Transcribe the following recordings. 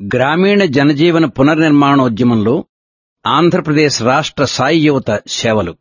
గ్రామీణ జనజీవన పునర్నిర్మాణోద్యమంలో ఆంధ్రప్రదేశ్ రాష్ట్ర సాయి యువత సేవలు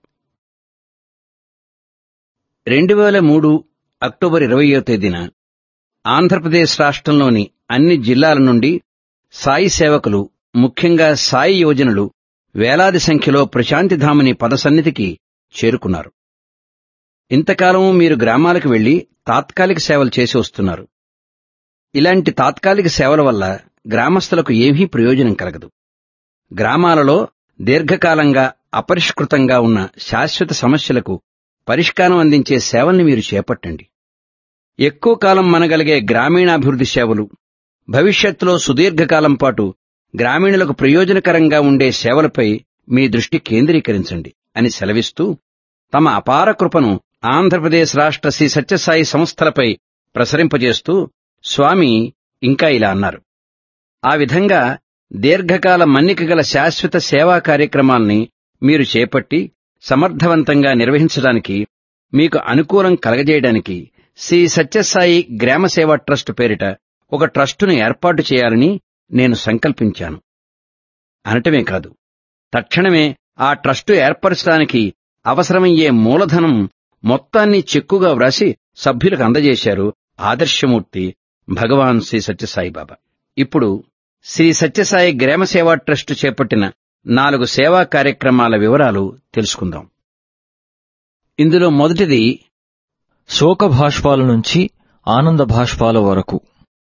రెండు వేల మూడు అక్టోబర్ ఇరవయో తేదీన ఆంధ్రప్రదేశ్ రాష్ట్రంలోని అన్ని జిల్లాల నుండి సాయి సేవకులు ముఖ్యంగా సాయి యోజనులు వేలాది సంఖ్యలో ప్రశాంతిధామని పదసన్నిధికి చేరుకున్నారు ఇంతకాలం మీరు గ్రామాలకు వెళ్లి తాత్కాలిక సేవలు చేసి వస్తున్నారు ఇలాంటి తాత్కాలిక సేవల వల్ల గ్రామస్తులకు ఏమీ ప్రయోజనం కలగదు గ్రామాలలో దీర్ఘకాలంగా అపరిష్కృతంగా ఉన్న శాశ్వత సమస్యలకు పరిష్కారం అందించే సేవల్ని మీరు చేపట్టండి ఎక్కువ కాలం మనగలిగే గ్రామీణాభివృద్ధి సేవలు భవిష్యత్తులో సుదీర్ఘకాలం పాటు గ్రామీణులకు ప్రయోజనకరంగా ఉండే సేవలపై మీ దృష్టి కేంద్రీకరించండి అని సెలవిస్తూ తమ అపార కృపను ఆంధ్రప్రదేశ్ రాష్ట్ర శ్రీ సత్యసాయి సంస్థలపై ప్రసరింపజేస్తూ స్వామి ఇంకా ఇలా అన్నారు ఆ విధంగా దీర్ఘకాల మన్నిక గల శాశ్వత సేవా కార్యక్రమాల్ని మీరు చేపట్టి సమర్థవంతంగా నిర్వహించడానికి మీకు అనుకూలం కలగజేయడానికి శ్రీ సత్యసాయి గ్రామ సేవా ట్రస్ట్ పేరిట ఒక ట్రస్టును ఏర్పాటు చేయాలని నేను సంకల్పించాను అనటమే కాదు తక్షణమే ఆ ట్రస్టు ఏర్పరచడానికి అవసరమయ్యే మూలధనం మొత్తాన్ని చెక్కుగా వ్రాసి సభ్యులకు అందజేశారు ఆదర్శమూర్తి భగవాన్ శ్రీ సత్యసాయిబాబా ఇప్పుడు శ్రీ సత్యసాయి గ్రామ సేవా ట్రస్ట్ చేపట్టిన నాలుగు సేవా కార్యక్రమాల వివరాలు తెలుసుకుందాం ఇందులో మొదటిది శోక భాష్పాల నుంచి ఆనంద భాష్పాల వరకు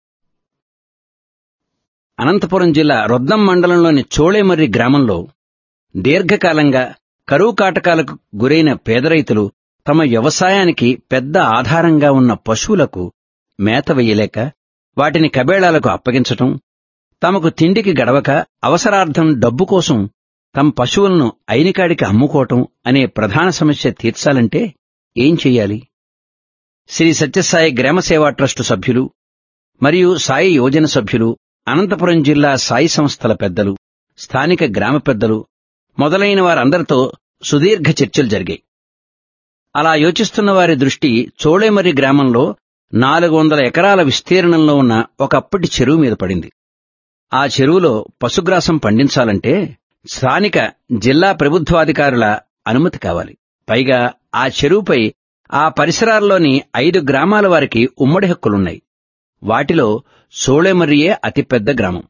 అనంతపురం జిల్లా రొద్దం మండలంలోని చోళేమర్రి గ్రామంలో దీర్ఘకాలంగా కరువు కాటకాలకు గురైన పేద రైతులు తమ వ్యవసాయానికి పెద్ద ఆధారంగా ఉన్న పశువులకు మేత వెయ్యలేక వాటిని కబేళాలకు అప్పగించటం తమకు తిండికి గడవక అవసరార్థం డబ్బు కోసం తమ పశువులను అయినికాడికి అమ్ముకోవటం అనే ప్రధాన సమస్య తీర్చాలంటే ఏం చెయ్యాలి శ్రీ సత్యసాయి గ్రామ సేవా ట్రస్టు సభ్యులు మరియు సాయి యోజన సభ్యులు అనంతపురం జిల్లా సాయి సంస్థల పెద్దలు స్థానిక గ్రామ పెద్దలు మొదలైన వారందరితో సుదీర్ఘ చర్చలు జరిగాయి అలా యోచిస్తున్న వారి దృష్టి చోళేమర్రి గ్రామంలో నాలుగు వందల ఎకరాల విస్తీర్ణంలో ఉన్న ఒకప్పటి చెరువు మీద పడింది ఆ చెరువులో పశుగ్రాసం పండించాలంటే స్థానిక జిల్లా ప్రభుత్వాధికారుల అనుమతి కావాలి పైగా ఆ చెరువుపై ఆ పరిసరాల్లోని ఐదు గ్రామాల వారికి ఉమ్మడి హక్కులున్నాయి వాటిలో సోళేమర్రియే అతిపెద్ద గ్రామం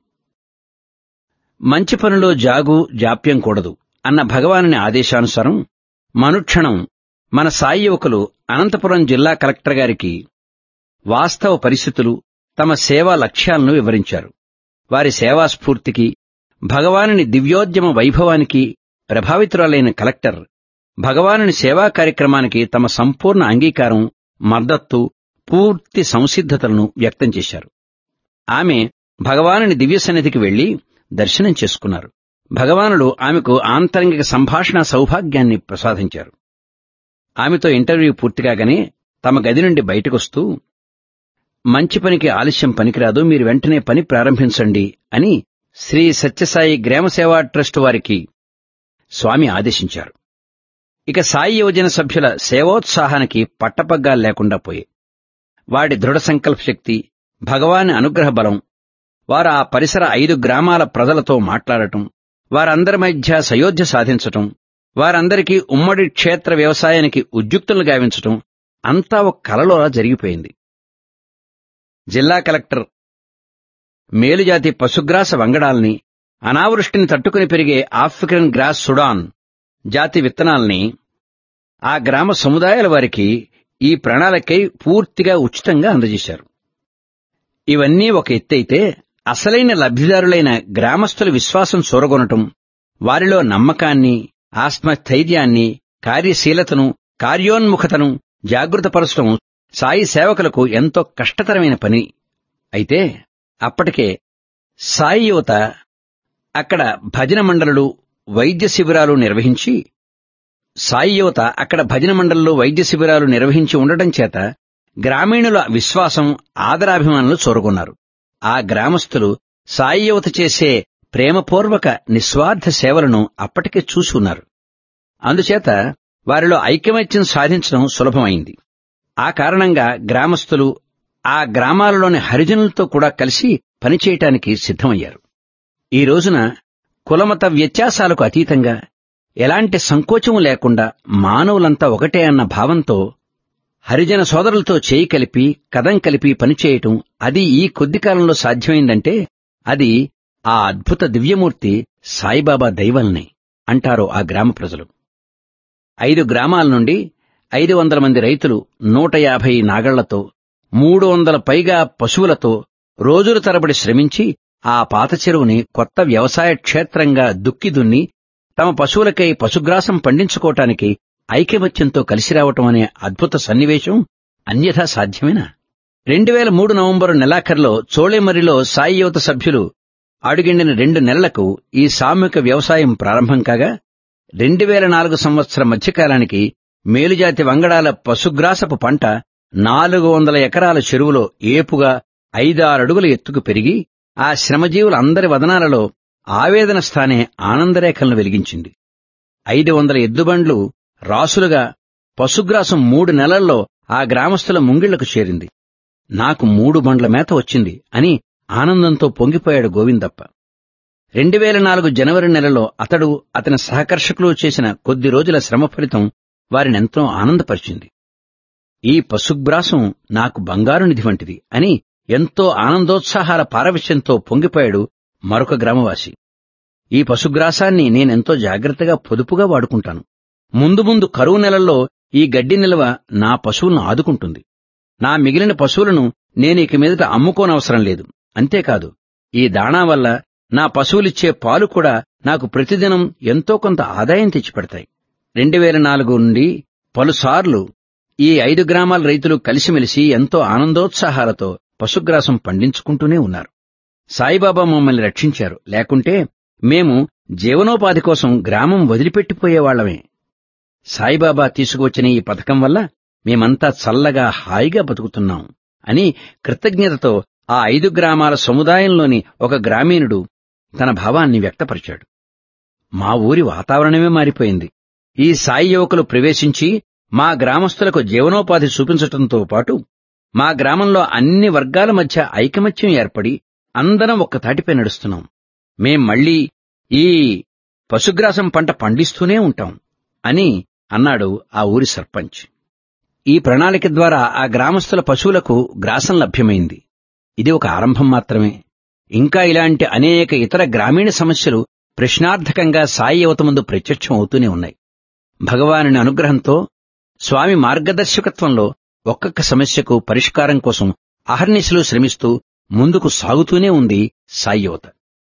మంచి పనిలో జాగు జాప్యం కూడదు అన్న భగవానుని ఆదేశానుసారం మనుక్షణం మన సాయి యువకులు అనంతపురం జిల్లా కలెక్టర్ గారికి వాస్తవ పరిస్థితులు తమ సేవా లక్ష్యాలను వివరించారు వారి సేవా స్ఫూర్తికి భగవానుని దివ్యోద్యమ వైభవానికి ప్రభావితురాలైన కలెక్టర్ భగవానుని సేవా కార్యక్రమానికి తమ సంపూర్ణ అంగీకారం మద్దతు పూర్తి సంసిద్ధతలను వ్యక్తం చేశారు ఆమె భగవానుని దివ్య సన్నిధికి వెళ్లి దర్శనం చేసుకున్నారు భగవానుడు ఆమెకు ఆంతరంగిక సంభాషణ సౌభాగ్యాన్ని ప్రసాదించారు ఆమెతో ఇంటర్వ్యూ పూర్తికాగానే తమ గది నుండి బయటకొస్తూ మంచి పనికి ఆలస్యం పనికిరాదు మీరు వెంటనే పని ప్రారంభించండి అని శ్రీ సత్యసాయి గ్రామ సేవా ట్రస్ట్ వారికి స్వామి ఆదేశించారు ఇక సాయి యోజన సభ్యుల సేవోత్సాహానికి పట్టపగ్గాలు లేకుండా పోయాయి వాడి దృఢ సంకల్ప శక్తి భగవాని అనుగ్రహ బలం వారు ఆ పరిసర ఐదు గ్రామాల ప్రజలతో మాట్లాడటం వారందరి మధ్య సయోధ్య సాధించటం వారందరికీ ఉమ్మడి క్షేత్ర వ్యవసాయానికి ఉద్యుక్తులు గావించటం అంతా ఒక కలలోలా జరిగిపోయింది జిల్లా కలెక్టర్ మేలుజాతి పశుగ్రాస వంగడాల్ని అనావృష్టిని తట్టుకుని పెరిగే ఆఫ్రికన్ గ్రాస్ సుడాన్ జాతి విత్తనాల్ని ఆ గ్రామ సముదాయాల వారికి ఈ ప్రణాళికై పూర్తిగా ఉచితంగా అందజేశారు ఇవన్నీ ఒక ఎత్తైతే అసలైన లబ్ధిదారులైన గ్రామస్తుల విశ్వాసం చూరగొనటం వారిలో నమ్మకాన్ని ఆత్మస్థైర్యాన్ని కార్యశీలతను కార్యోన్ముఖతను జాగృతపరచడం సాయి సేవకులకు ఎంతో కష్టతరమైన పని అయితే అప్పటికే సాయి యువత అక్కడ భజన మండలులు వైద్య శిబిరాలు నిర్వహించి సాయి యువత అక్కడ భజన మండలులు వైద్య శిబిరాలు నిర్వహించి ఉండటం చేత గ్రామీణుల విశ్వాసం ఆదరాభిమానులు చూరగొన్నారు ఆ గ్రామస్తులు సాయి యువత చేసే ప్రేమపూర్వక నిస్వార్థ సేవలను అప్పటికే చూసి ఉన్నారు అందుచేత వారిలో ఐకమత్యం సాధించడం సులభమైంది ఆ కారణంగా గ్రామస్తులు ఆ గ్రామాలలోని హరిజనులతో కూడా కలిసి పనిచేయటానికి సిద్ధమయ్యారు ఈ రోజున కులమత వ్యత్యాసాలకు అతీతంగా ఎలాంటి సంకోచం లేకుండా మానవులంతా ఒకటే అన్న భావంతో హరిజన సోదరులతో చేయి కలిపి కదం కలిపి పనిచేయటం అది ఈ కొద్ది కాలంలో సాధ్యమైందంటే అది ఆ అద్భుత దివ్యమూర్తి సాయిబాబా దైవల్ని అంటారు ఆ గ్రామ ప్రజలు ఐదు గ్రామాల నుండి ఐదు వందల మంది రైతులు నూట యాభై నాగళ్లతో మూడు వందల పైగా పశువులతో రోజుల తరబడి శ్రమించి ఆ పాత చెరువుని కొత్త వ్యవసాయ క్షేత్రంగా దుక్కి దున్ని తమ పశువులకై పశుగ్రాసం పండించుకోవటానికి ఐకమత్యంతో కలిసి రావటం అనే అద్భుత సన్నివేశం అన్యథా సాధ్యమేనా రెండు వేల మూడు నవంబరు నెలాఖరులో చోళేమర్రిలో సాయి యువత సభ్యులు అడుగిండిన రెండు నెలలకు ఈ సామూహిక వ్యవసాయం ప్రారంభం కాగా రెండు వేల నాలుగు సంవత్సరం మధ్యకాలానికి మేలుజాతి వంగడాల పశుగ్రాసపు పంట నాలుగు వందల ఎకరాల చెరువులో ఏపుగా ఐదారడుగుల ఎత్తుకు పెరిగి ఆ శ్రమజీవుల అందరి వదనాలలో ఆవేదన స్థానే ఆనందరేఖలను వెలిగించింది ఐదు వందల ఎద్దుబండ్లు రాసులుగా పశుగ్రాసం మూడు నెలల్లో ఆ గ్రామస్తుల ముంగిళ్లకు చేరింది నాకు మూడు బండ్ల మేత వచ్చింది అని ఆనందంతో పొంగిపోయాడు గోవిందప్ప రెండు వేల నాలుగు జనవరి నెలలో అతడు అతని సహకర్షకులు చేసిన కొద్ది రోజుల శ్రమ ఫలితం వారినెంతో ఆనందపరిచింది ఈ పశుగ్రాసం నాకు బంగారు నిధి వంటిది అని ఎంతో ఆనందోత్సాహాల పారవశ్యంతో పొంగిపోయాడు మరొక గ్రామవాసి ఈ పశుగ్రాసాన్ని నేనెంతో జాగ్రత్తగా పొదుపుగా వాడుకుంటాను ముందు ముందు కరువు నెలల్లో ఈ గడ్డి నిల్వ నా పశువులను ఆదుకుంటుంది నా మిగిలిన పశువులను నేను ఇక మీదట అమ్ముకోనవసరం లేదు అంతేకాదు ఈ దాణా వల్ల నా పశువులిచ్చే పాలు కూడా నాకు ప్రతిదినం ఎంతో కొంత ఆదాయం తెచ్చిపెడతాయి రెండు వేల నాలుగు నుండి పలుసార్లు ఈ ఐదు గ్రామాల రైతులు కలిసిమెలిసి ఎంతో ఆనందోత్సాహాలతో పశుగ్రాసం పండించుకుంటూనే ఉన్నారు సాయిబాబా మమ్మల్ని రక్షించారు లేకుంటే మేము జీవనోపాధి కోసం గ్రామం వదిలిపెట్టిపోయేవాళ్లమే సాయిబాబా తీసుకువచ్చిన ఈ పథకం వల్ల మేమంతా చల్లగా హాయిగా బతుకుతున్నాం అని కృతజ్ఞతతో ఆ ఐదు గ్రామాల సముదాయంలోని ఒక గ్రామీణుడు తన భావాన్ని వ్యక్తపరిచాడు మా ఊరి వాతావరణమే మారిపోయింది ఈ సాయి యువకులు ప్రవేశించి మా గ్రామస్తులకు జీవనోపాధి చూపించటంతో పాటు మా గ్రామంలో అన్ని వర్గాల మధ్య ఐకమత్యం ఏర్పడి అందరం ఒక్క తాటిపై నడుస్తున్నాం మేం మళ్ళీ ఈ పశుగ్రాసం పంట పండిస్తూనే ఉంటాం అని అన్నాడు ఆ ఊరి సర్పంచ్ ఈ ప్రణాళిక ద్వారా ఆ గ్రామస్తుల పశువులకు గ్రాసం లభ్యమైంది ఇది ఒక ఆరంభం మాత్రమే ఇంకా ఇలాంటి అనేక ఇతర గ్రామీణ సమస్యలు ప్రశ్నార్థకంగా సాయి యువత ముందు ప్రత్యక్షం అవుతూనే ఉన్నాయి భగవానుని అనుగ్రహంతో స్వామి మార్గదర్శకత్వంలో ఒక్కొక్క సమస్యకు పరిష్కారం కోసం అహర్నిశలు శ్రమిస్తూ ముందుకు సాగుతూనే ఉంది సాయి యువత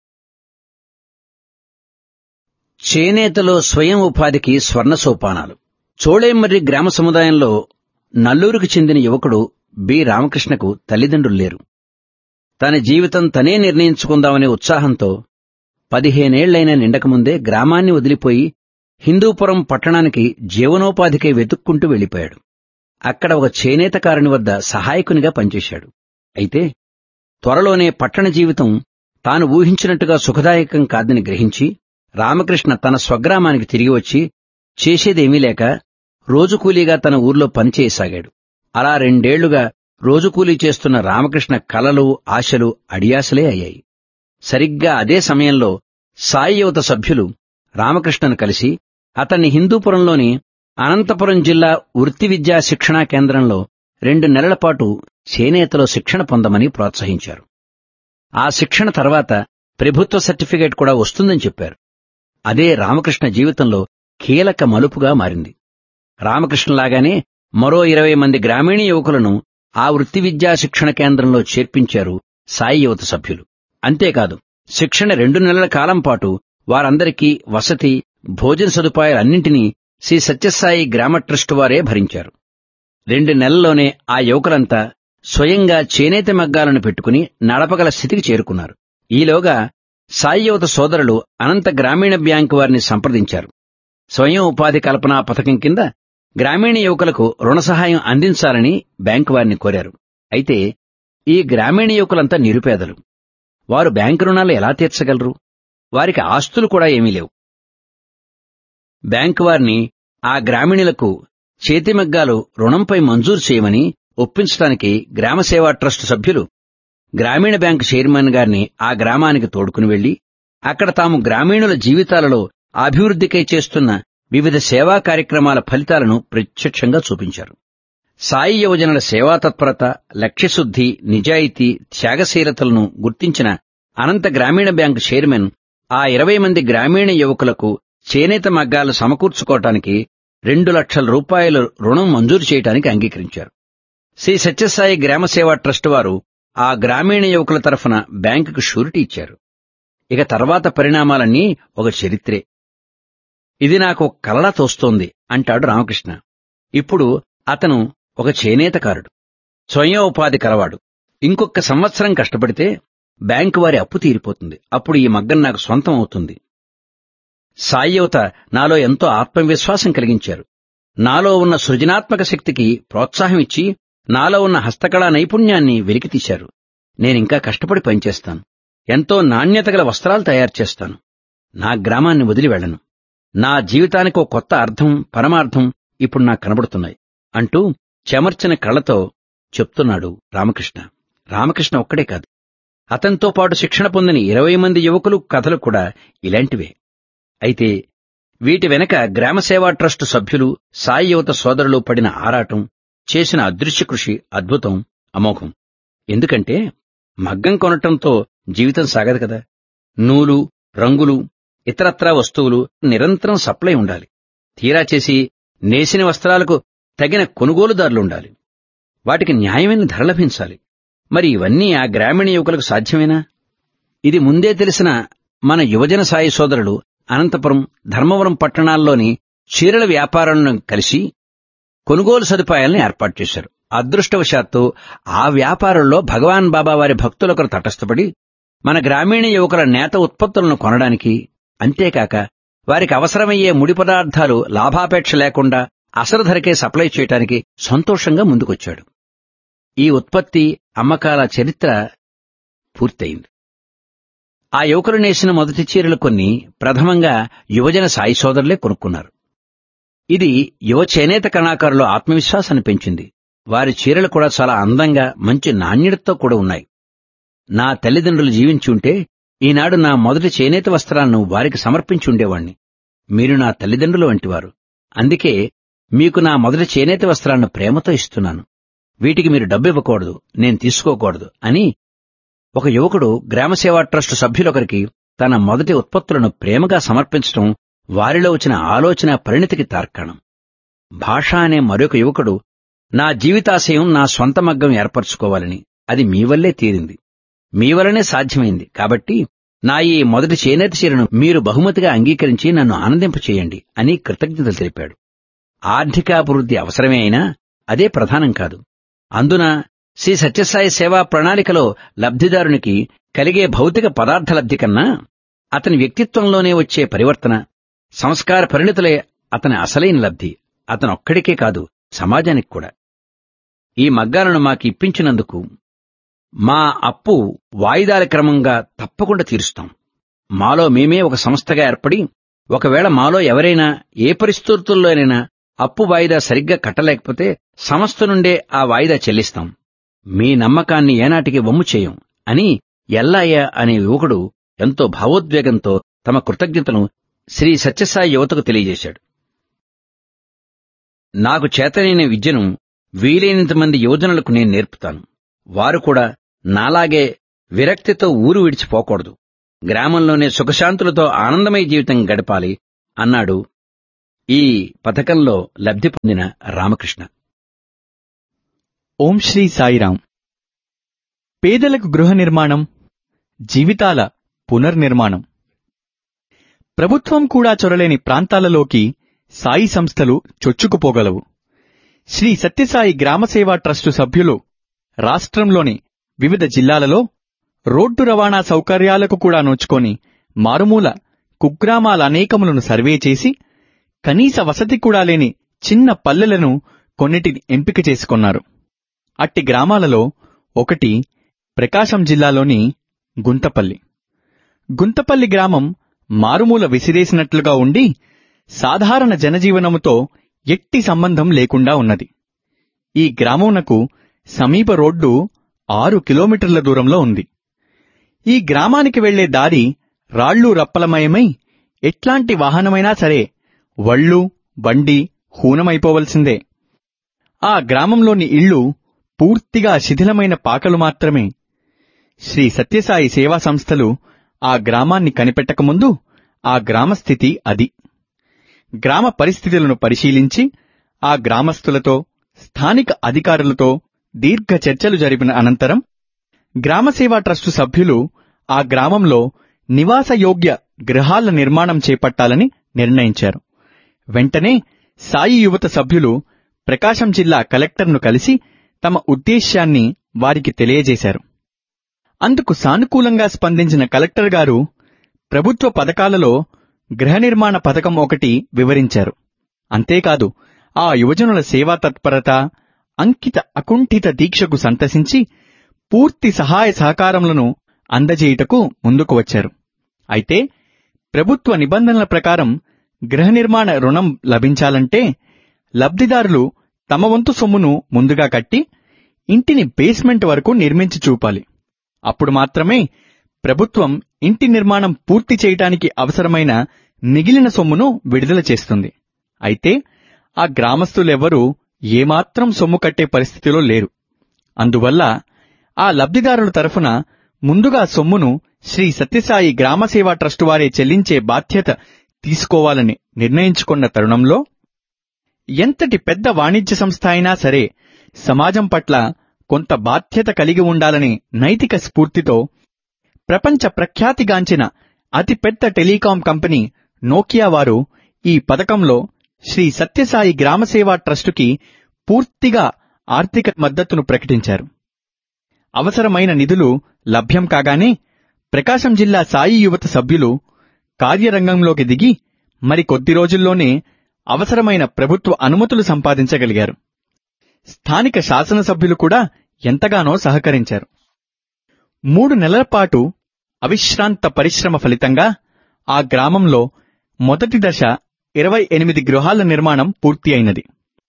చేనేతలో స్వయం ఉపాధికి స్వర్ణ సోపానాలు చోళేమర్రి గ్రామ సముదాయంలో నల్లూరుకు చెందిన యువకుడు బి రామకృష్ణకు తల్లిదండ్రులు లేరు తన జీవితం తనే నిర్ణయించుకుందామనే ఉత్సాహంతో పదిహేనేళ్లైన నిండకముందే గ్రామాన్ని వదిలిపోయి హిందూపురం పట్టణానికి జీవనోపాధికై వెతుక్కుంటూ వెళ్లిపోయాడు అక్కడ ఒక చేనేతకారుని వద్ద సహాయకునిగా పనిచేశాడు అయితే త్వరలోనే పట్టణ జీవితం తాను ఊహించినట్టుగా సుఖదాయకం కాదని గ్రహించి రామకృష్ణ తన స్వగ్రామానికి తిరిగి వచ్చి చేసేదేమీ లేక రోజు కూలీగా తన ఊర్లో పనిచేయసాగాడు అలా రెండేళ్లుగా రోజు కూలీ చేస్తున్న రామకృష్ణ కలలు ఆశలు అడియాసలే అయ్యాయి సరిగ్గా అదే సమయంలో సాయి యువత సభ్యులు రామకృష్ణను కలిసి అతన్ని హిందూపురంలోని అనంతపురం జిల్లా వృత్తి విద్యా శిక్షణా కేంద్రంలో రెండు నెలల పాటు చేనేతలో శిక్షణ పొందమని ప్రోత్సహించారు ఆ శిక్షణ తర్వాత ప్రభుత్వ సర్టిఫికేట్ కూడా వస్తుందని చెప్పారు అదే రామకృష్ణ జీవితంలో కీలక మలుపుగా మారింది రామకృష్ణలాగానే మరో ఇరవై మంది గ్రామీణ యువకులను ఆ వృత్తి విద్యా శిక్షణ కేంద్రంలో చేర్పించారు సాయి యువత సభ్యులు అంతేకాదు శిక్షణ రెండు నెలల కాలం పాటు వారందరికీ వసతి భోజన సదుపాయాలన్నింటినీ శ్రీ సత్యసాయి గ్రామ ట్రస్ట్ వారే భరించారు రెండు నెలల్లోనే ఆ యువకులంతా స్వయంగా చేనేత మగ్గాలను పెట్టుకుని నడపగల స్థితికి చేరుకున్నారు ఈలోగా సాయి యువత సోదరులు అనంత గ్రామీణ బ్యాంకు వారిని సంప్రదించారు స్వయం ఉపాధి కల్పనా పథకం కింద గ్రామీణ యువకులకు రుణ సహాయం అందించాలని బ్యాంకు వారిని కోరారు అయితే ఈ గ్రామీణ యువకులంతా నిరుపేదలు వారు బ్యాంకు రుణాలు ఎలా తీర్చగలరు వారికి ఆస్తులు కూడా ఏమీ లేవు బ్యాంకు వారిని ఆ గ్రామీణులకు చేతిమగ్గాలు రుణంపై మంజూరు చేయమని ఒప్పించడానికి గ్రామసేవా ట్రస్ట్ సభ్యులు గ్రామీణ బ్యాంకు చైర్మన్ గారిని ఆ గ్రామానికి తోడుకుని వెళ్లి అక్కడ తాము గ్రామీణుల జీవితాలలో అభివృద్ధికై చేస్తున్న వివిధ సేవా కార్యక్రమాల ఫలితాలను ప్రత్యక్షంగా చూపించారు సాయి యువజనుల సేవాతత్పరత లక్ష్యశుద్ధి నిజాయితీ త్యాగశీలతలను గుర్తించిన అనంత గ్రామీణ బ్యాంకు చైర్మన్ ఆ ఇరవై మంది గ్రామీణ యువకులకు చేనేత మగ్గాలు సమకూర్చుకోవటానికి రెండు లక్షల రూపాయల రుణం మంజూరు చేయడానికి అంగీకరించారు శ్రీ సత్యసాయి గ్రామ సేవా ట్రస్ట్ వారు ఆ గ్రామీణ యువకుల తరఫున బ్యాంకుకు షూరిటీ ఇచ్చారు ఇక తర్వాత పరిణామాలన్నీ ఒక చరిత్రే ఇది నాకు ఒక కలలా తోస్తోంది అంటాడు రామకృష్ణ ఇప్పుడు అతను ఒక చేనేతకారుడు స్వయం ఉపాధి కలవాడు ఇంకొక సంవత్సరం కష్టపడితే బ్యాంకు వారి అప్పు తీరిపోతుంది అప్పుడు ఈ మగ్గం నాకు సొంతం అవుతుంది సాయ్యవత నాలో ఎంతో ఆత్మవిశ్వాసం కలిగించారు నాలో ఉన్న సృజనాత్మక శక్తికి ప్రోత్సాహం ఇచ్చి నాలో ఉన్న హస్తకళా నైపుణ్యాన్ని వెలికితీశారు నేనింకా కష్టపడి పనిచేస్తాను ఎంతో నాణ్యత గల వస్త్రాలు తయారు చేస్తాను నా గ్రామాన్ని వదిలి వెళ్ళను నా జీవితానికి ఒక కొత్త అర్థం పరమార్థం ఇప్పుడు నాకు కనబడుతున్నాయి అంటూ చెమర్చిన కళ్ళతో చెప్తున్నాడు రామకృష్ణ రామకృష్ణ ఒక్కడే కాదు అతనితో పాటు శిక్షణ పొందిన ఇరవై మంది యువకులు కథలు కూడా ఇలాంటివే అయితే వీటి వెనక గ్రామసేవా ట్రస్ట్ సభ్యులు సాయి యువత సోదరులు పడిన ఆరాటం చేసిన అదృశ్య కృషి అద్భుతం అమోఘం ఎందుకంటే మగ్గం కొనటంతో జీవితం సాగదు కదా నూలు రంగులు ఇతరత్రా వస్తువులు నిరంతరం సప్లై ఉండాలి తీరా చేసి నేసిన వస్త్రాలకు తగిన కొనుగోలుదారులుండాలి వాటికి న్యాయమైన ధర లభించాలి మరి ఇవన్నీ ఆ గ్రామీణ యువకులకు సాధ్యమేనా ఇది ముందే తెలిసిన మన యువజన సాయి సోదరులు అనంతపురం ధర్మవరం పట్టణాల్లోని చీరల వ్యాపారులను కలిసి కొనుగోలు సదుపాయాలను ఏర్పాటు చేశారు అదృష్టవశాత్తు ఆ వ్యాపారుల్లో భగవాన్ బాబా వారి భక్తులొకరు తటస్థపడి మన గ్రామీణ యువకుల నేత ఉత్పత్తులను కొనడానికి అంతేకాక వారికి అవసరమయ్యే ముడి పదార్థాలు లాభాపేక్ష లేకుండా అసలు ధరకే సప్లై చేయడానికి సంతోషంగా ముందుకొచ్చాడు ఈ ఉత్పత్తి అమ్మకాల చరిత్ర పూర్తయింది ఆ యువకులు నేసిన మొదటి చీరలు కొన్ని ప్రథమంగా యువజన సాయి సోదరులే కొనుక్కున్నారు ఇది యువ చేనేత కళాకారుల ఆత్మవిశ్వాసాన్ని పెంచింది వారి చీరలు కూడా చాలా అందంగా మంచి నాణ్యతతో కూడా ఉన్నాయి నా తల్లిదండ్రులు జీవించి ఉంటే ఈనాడు నా మొదటి చేనేత వస్త్రాలను వారికి సమర్పించి ఉండేవాణ్ణి మీరు నా తల్లిదండ్రులు వంటివారు అందుకే మీకు నా మొదటి చేనేత వస్త్రాలను ప్రేమతో ఇస్తున్నాను వీటికి మీరు డబ్బు ఇవ్వకూడదు నేను తీసుకోకూడదు అని ఒక యువకుడు గ్రామసేవా ట్రస్ట్ సభ్యులొకరికి తన మొదటి ఉత్పత్తులను ప్రేమగా సమర్పించడం వారిలో వచ్చిన ఆలోచన పరిణతికి తార్కాణం భాష అనే మరొక యువకుడు నా జీవితాశయం నా స్వంత మగ్గం ఏర్పరచుకోవాలని అది మీ వల్లే తీరింది మీ వల్లనే సాధ్యమైంది కాబట్టి నా ఈ మొదటి చేనేత చీరను మీరు బహుమతిగా అంగీకరించి నన్ను ఆనందింపచేయండి అని కృతజ్ఞతలు తెలిపాడు ఆర్థికాభివృద్ధి అవసరమే అయినా అదే ప్రధానం కాదు అందున శ్రీ సత్యసాయి సేవా ప్రణాళికలో లబ్ధిదారునికి కలిగే భౌతిక పదార్థ లబ్ధి కన్నా అతని వ్యక్తిత్వంలోనే వచ్చే పరివర్తన సంస్కార పరిణితులే అతని అసలైన లబ్ధి అతనొక్కడికే కాదు సమాజానికి కూడా ఈ మగ్గాలను మాకు ఇప్పించినందుకు మా అప్పు వాయిదాల క్రమంగా తప్పకుండా తీరుస్తాం మాలో మేమే ఒక సంస్థగా ఏర్పడి ఒకవేళ మాలో ఎవరైనా ఏ పరిస్థితుల్లోనైనా అప్పు వాయిదా సరిగ్గా కట్టలేకపోతే సంస్థ నుండే ఆ వాయిదా చెల్లిస్తాం మీ నమ్మకాన్ని ఏనాటికి వమ్ము చేయం అని ఎల్లాయ్య అనే యువకుడు ఎంతో భావోద్వేగంతో తమ కృతజ్ఞతను శ్రీ సత్యసాయి యువతకు తెలియజేశాడు నాకు చేతనైన విద్యను వీలైనంత మంది యువజనులకు నేను నేర్పుతాను వారు కూడా నాలాగే విరక్తితో ఊరు విడిచిపోకూడదు గ్రామంలోనే సుఖశాంతులతో ఆనందమయ జీవితం గడపాలి అన్నాడు ఈ పథకంలో లబ్ధి పొందిన రామకృష్ణ ఓం శ్రీ సాయిరాం పేదలకు గృహ నిర్మాణం జీవితాల పునర్నిర్మాణం ప్రభుత్వం కూడా చొరలేని ప్రాంతాలలోకి సాయి సంస్థలు చొచ్చుకుపోగలవు శ్రీ సత్యసాయి గ్రామసేవా ట్రస్టు సభ్యులు రాష్ట్రంలోని వివిధ జిల్లాలలో రోడ్డు రవాణా సౌకర్యాలకు కూడా నోచుకొని మారుమూల కుగ్రామాల అనేకములను సర్వే చేసి కనీస వసతి కూడా లేని చిన్న పల్లెలను కొన్నిటిని ఎంపిక చేసుకున్నారు అట్టి గ్రామాలలో ఒకటి ప్రకాశం జిల్లాలోని గుంతపల్లి గుంతపల్లి గ్రామం మారుమూల విసిరేసినట్లుగా ఉండి సాధారణ జనజీవనముతో ఎట్టి సంబంధం లేకుండా ఉన్నది ఈ గ్రామమునకు సమీప రోడ్డు ఆరు కిలోమీటర్ల దూరంలో ఉంది ఈ గ్రామానికి వెళ్లే దారి రాళ్ళు రప్పలమయమై ఎట్లాంటి వాహనమైనా సరే వళ్ళు బండి హూనమైపోవలసిందే ఆ గ్రామంలోని ఇళ్ళు పూర్తిగా శిథిలమైన పాకలు మాత్రమే శ్రీ సత్యసాయి సేవా సంస్థలు ఆ గ్రామాన్ని కనిపెట్టకముందు ఆ గ్రామస్థితి అది గ్రామ పరిస్థితులను పరిశీలించి ఆ గ్రామస్తులతో స్థానిక అధికారులతో దీర్ఘ చర్చలు జరిపిన అనంతరం గ్రామసేవా ట్రస్టు సభ్యులు ఆ గ్రామంలో నివాసయోగ్య గృహాల నిర్మాణం చేపట్టాలని నిర్ణయించారు వెంటనే సాయి యువత సభ్యులు ప్రకాశం జిల్లా కలెక్టర్ను కలిసి తమ ఉద్దేశ్యాన్ని వారికి తెలియజేశారు అందుకు సానుకూలంగా స్పందించిన కలెక్టర్ గారు ప్రభుత్వ పథకాలలో గృహ నిర్మాణ పథకం ఒకటి వివరించారు అంతేకాదు ఆ యువజనుల సేవా తత్పరత అంకిత అకుంఠిత దీక్షకు సంతసించి పూర్తి సహాయ సహకారములను అందజేయుటకు ముందుకు వచ్చారు అయితే ప్రభుత్వ నిబంధనల ప్రకారం గృహ నిర్మాణ రుణం లభించాలంటే లబ్ధిదారులు తమ వంతు సొమ్మును ముందుగా కట్టి ఇంటిని బేస్మెంట్ వరకు నిర్మించి చూపాలి అప్పుడు మాత్రమే ప్రభుత్వం ఇంటి నిర్మాణం పూర్తి చేయటానికి అవసరమైన మిగిలిన సొమ్మును విడుదల చేస్తుంది అయితే ఆ గ్రామస్తులెవ్వరూ ఏమాత్రం సొమ్ము కట్టే పరిస్థితిలో లేరు అందువల్ల ఆ లబ్ధిదారుల తరఫున ముందుగా సొమ్మును శ్రీ సత్యసాయి గ్రామసేవా ట్రస్టు వారే చెల్లించే బాధ్యత తీసుకోవాలని నిర్ణయించుకున్న తరుణంలో ఎంతటి పెద్ద వాణిజ్య సంస్థ అయినా సరే సమాజం పట్ల కొంత బాధ్యత కలిగి ఉండాలనే నైతిక స్ఫూర్తితో ప్రపంచ ప్రఖ్యాతిగాంచిన అతిపెద్ద టెలికాం కంపెనీ నోకియా వారు ఈ పథకంలో శ్రీ సత్యసాయి గ్రామసేవా ట్రస్టుకి పూర్తిగా ఆర్థిక మద్దతును ప్రకటించారు అవసరమైన నిధులు లభ్యం కాగానే ప్రకాశం జిల్లా సాయి యువత సభ్యులు కార్యరంగంలోకి దిగి మరి కొద్ది రోజుల్లోనే అవసరమైన ప్రభుత్వ అనుమతులు సంపాదించగలిగారు స్థానిక శాసనసభ్యులు కూడా ఎంతగానో సహకరించారు మూడు నెలల పాటు అవిశ్రాంత పరిశ్రమ ఫలితంగా ఆ గ్రామంలో మొదటి దశ ఇరవై ఎనిమిది గృహాల నిర్మాణం పూర్తి అయినది